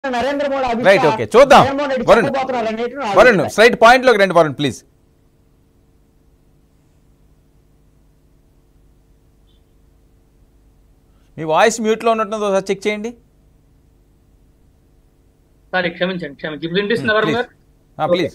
Narendra Modi Amit right Shah okay చూద్దాం జగన్మోహన్ రెడ్డి వరుణ్ చెప్పబోతున్నారు అన్నిటిని నా వరుణ్ అభిప్రాయం. స్ట్రైట్ పాయింట్లోకి రండి వరుణ్ ప్లీజ్ మీ వాయిస్ మ్యూట్లో ఉన్నట్టు ఒకసారి చెక్ చేయండి సారీ క్షమించండి క్షమించి ఇప్పుడు వినిపిస్తున్న వరం గారు ప్లీజ్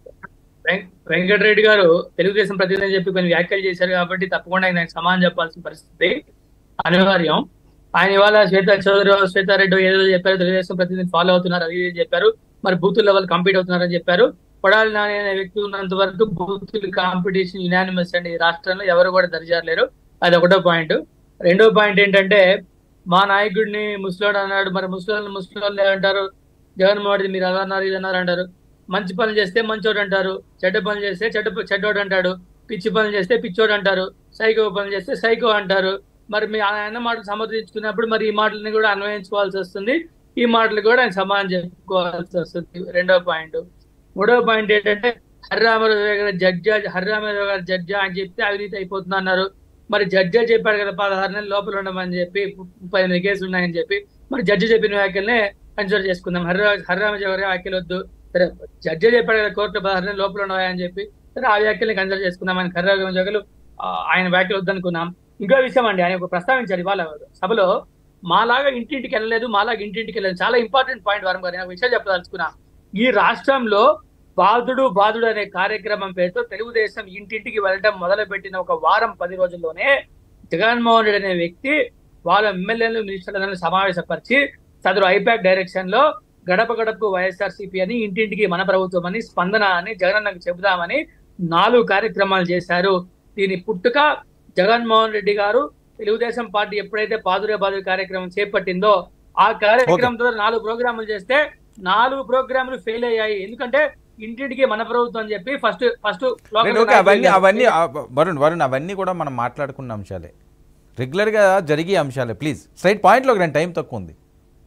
వెం- వెంకటరెడ్డి గారు తెలుగుదేశం ప్రతినిధి అని చెప్పి కొన్ని వ్యాఖ్యలు చేశారు కాబట్టి తప్పకుండా ఆయన దానికి సమాధానం చెప్పాల్సిన పరిస్థితి అనివార్యం ఆయన ఇవాళ శ్వేత చౌదరి శ్వేతారెడ్డి ఏదో చెప్పారు తెలుగుదేశం ప్రతినిధి ఫాలో అవుతున్నారు అది ఇది చెప్పారు మరి బూత్ లెవెల్ కంప్లీట్ అవుతున్నారని చెప్పారు కొడాలి నాని అనే వ్యక్తి ఉన్నంత వరకు బూత్ కాంపిటీషన్ యునానిమస్ అండి ఈ రాష్ట్రంలో ఎవరు కూడా దరిజారలేరు అది ఒకటో పాయింట్ రెండో పాయింట్ ఏంటంటే మా నాయకుడిని ముసలోడు అన్నాడు మరి ముసలోళ్ళు ముసలోళ్ళు అంటారు జగన్మోహన్ రెడ్డి మీరు అలా అన్నారు ఇది అన్నారు అంటారు మంచి పనులు చేస్తే మంచోడు అంటారు చెడ్డ పనులు చేస్తే చెడ్డ చెడ్డోడు అంటాడు పిచ్చి పనులు చేస్తే పిచ్చోడు అంటారు సైకో పనులు చేస్తే సైకో అంటారు మరి మీ ఆయన మాటలు సమర్థించుకున్నప్పుడు మరి ఈ మాటలని కూడా అన్వయించుకోవాల్సి వస్తుంది ఈ మాటలు కూడా ఆయన సమాధానం చెప్పుకోవాల్సి వస్తుంది రెండో పాయింట్ మూడో పాయింట్ ఏంటంటే హరిరామారావు గారు జడ్జా హరిరామారావు గారు జడ్జా అని చెప్తే అవినీతి అయిపోతుంది అన్నారు మరి జడ్జా చెప్పాడు కదా పదహారు నెలలు లోపల ఉండమని చెప్పి ముప్పై ఎనిమిది కేసులు ఉన్నాయని చెప్పి మరి జడ్జి చెప్పిన వ్యాఖ్యలనే కన్సిడర్ చేసుకుందాం హరిరా హరిరామరావు గారి వ్యాఖ్యలు వద్దు సరే జడ్జి చెప్పాడు కదా కోర్టు పదహారు నెలలు లోపల ఉన్నాయని చెప్పి సరే ఆ వ్యాఖ్యల్ని కన్సిడర్ చేసుకుందాం ఆయన హరిరామరావు ఆయన వ్యాఖ్యలు వద్దనుకున్నాం ఇంకో విషయం అండి ఆయన ఒక ప్రస్తావించారు ఇవాళ సభలో మాలాగా ఇంటింటికి వెళ్ళలేదు మాలాగా ఇంటింటికి వెళ్ళలేదు చాలా ఇంపార్టెంట్ పాయింట్ వరం గారు నేను ఒక విషయం చెప్పదలుచుకున్నా ఈ రాష్ట్రంలో బాధుడు బాధుడు అనే కార్యక్రమం పేరుతో తెలుగుదేశం ఇంటింటికి వెళ్ళడం మొదలుపెట్టిన ఒక వారం పది రోజుల్లోనే జగన్మోహన్ రెడ్డి అనే వ్యక్తి వాళ్ళ ఎమ్మెల్యేలు మినిస్టర్లను సమావేశపరిచి సదరు ఐపాక్ డైరెక్షన్ లో గడప గడపకు వైఎస్ఆర్సీపీ అని ఇంటింటికి మన ప్రభుత్వం అని స్పందన అని జగనన్నకు చెబుదామని నాలుగు కార్యక్రమాలు చేశారు దీని పుట్టుక జగన్మోహన్ రెడ్డి గారు తెలుగుదేశం పార్టీ ఎప్పుడైతే పాదురే బాదురే కార్యక్రమం చేపట్టిందో ఆ కార్యక్రమంతో నాలుగు ప్రోగ్రాములు చేస్తే నాలుగు ప్రోగ్రాములు ఫెయిల్ అయ్యాయి ఎందుకంటే ఇంటింటికి మన ప్రభుత్వం అని చెప్పి ఫస్ట్ ఫస్ట్ రైట్ ఓకే అవన్నీ అవన్నీ ఆ, వరుణ్ వరుణ్ అవన్నీ కూడా మనం మాట్లాడుకున్న అంశాలే రెగ్యులర్గా జరిగే అంశాలే ప్లీజ్ స్ట్రైట్ పాయింట్లోకి రండి టైం తక్కువ ఉంది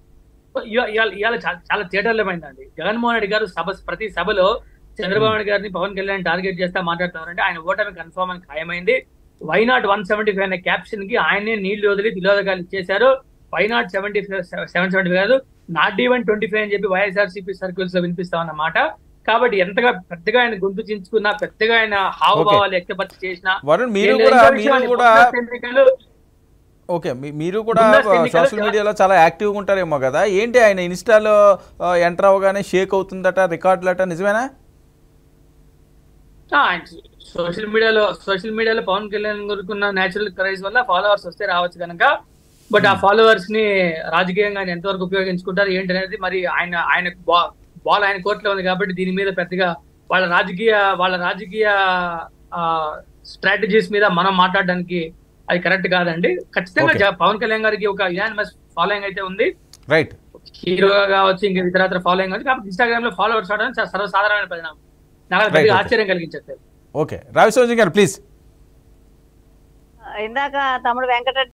ఇవాళ ఇవాళ చాలా- చాలా థియేటర్లమైందండి జగన్మోహన్ రెడ్డి గారు సభ ప్రతి సభలో చంద్రబాబు నాయుడు గారిని పవన్ కళ్యాణ్ టార్గెట్ చేస్తా మాట్లాడుతున్నారంటే ఆయన ఓటమి కన్ఫర్మ్ అని ఖాయమైంది వైనాట్ వన్ సెవెంటీ ఫైవ్ అనే క్యాప్షన్ కి ఆయనే నీళ్లు వదిలి తిలోదకాలు ఇచ్చేశారు why not seventy five seven seventy five కాదు నాట్ ఈవెన్ ట్వంటీ ఫైవ్ అని చెప్పి వైఎస్ఆర్సీపీ సర్కిల్స్ లో వినిపిస్తా అన్నమాట కాబట్టి ఎంతగా పెద్దగా ఆయన గొంతు చించుకున్నా పెద్దగా ఆయన హావభావాలు వ్యక్తపరిచి చేసినా వరుణ్ మీరు వీళ్ళు కూడా ఇంకో మీరు విషయం అండి, కూడా ముందస్తు ఎన్నికలు ఓకే మీ- మీరు కూడా ముందస్తు ఎన్నికలు సోషల్ చాలా- మీడియాలో చాలా యాక్టివ్గా ఉంటారేమో కదా ఏంటి ఆయన ఇన్స్టాలో ఎంటర్ అవ్వగానే షేక్ అవుతుందట రికార్డులట నిజమేనా ఆ, ఆయన సోషల్ మీడియాలో సోషల్ మీడియాలో పవన్ కళ్యాణ్ గురుకున్న నేచురల్ క్రైజ్ వల్ల ఫాలోవర్స్ వస్తే రావచ్చు కనుక బట్ ఆ ఫాలోవర్స్ ని రాజకీయంగా ఆయన ఎంతవరకు ఉపయోగించుకుంటారు ఏంటి అనేది మరి ఆయన ఆయన బాల్ ఆయన కోర్టులో ఉంది కాబట్టి దీని మీద పెద్దగా వాళ్ళ రాజకీయ వాళ్ళ రాజకీయ స్ట్రాటజీస్ మీద మనం మాట్లాడడానికి అది కరెక్ట్ కాదండి ఖచ్చితంగా Okay. జ- పవన్ కళ్యాణ్ గారికి ఒక యునానిమస్ ఫాలోయింగ్ అయితే ఉంది రైట్ హీరోగా కావచ్చు ఇంకా ఇతర ఫాలోయింగ్ కావచ్చు కాబట్టి ఇన్స్టాగ్రామ్ లో ఫాలోవర్స్ అవడం చాలా సర్వసాధారణమైన పరిణామం నాకు అది Right, పెద్దగా okay. ఆశ్చర్యం కలిగించట్లేదు ఓకే రావిశోజన్ గారు ప్లీజ్ ఇందాక తమ్ముడు వెంకటరెడ్డి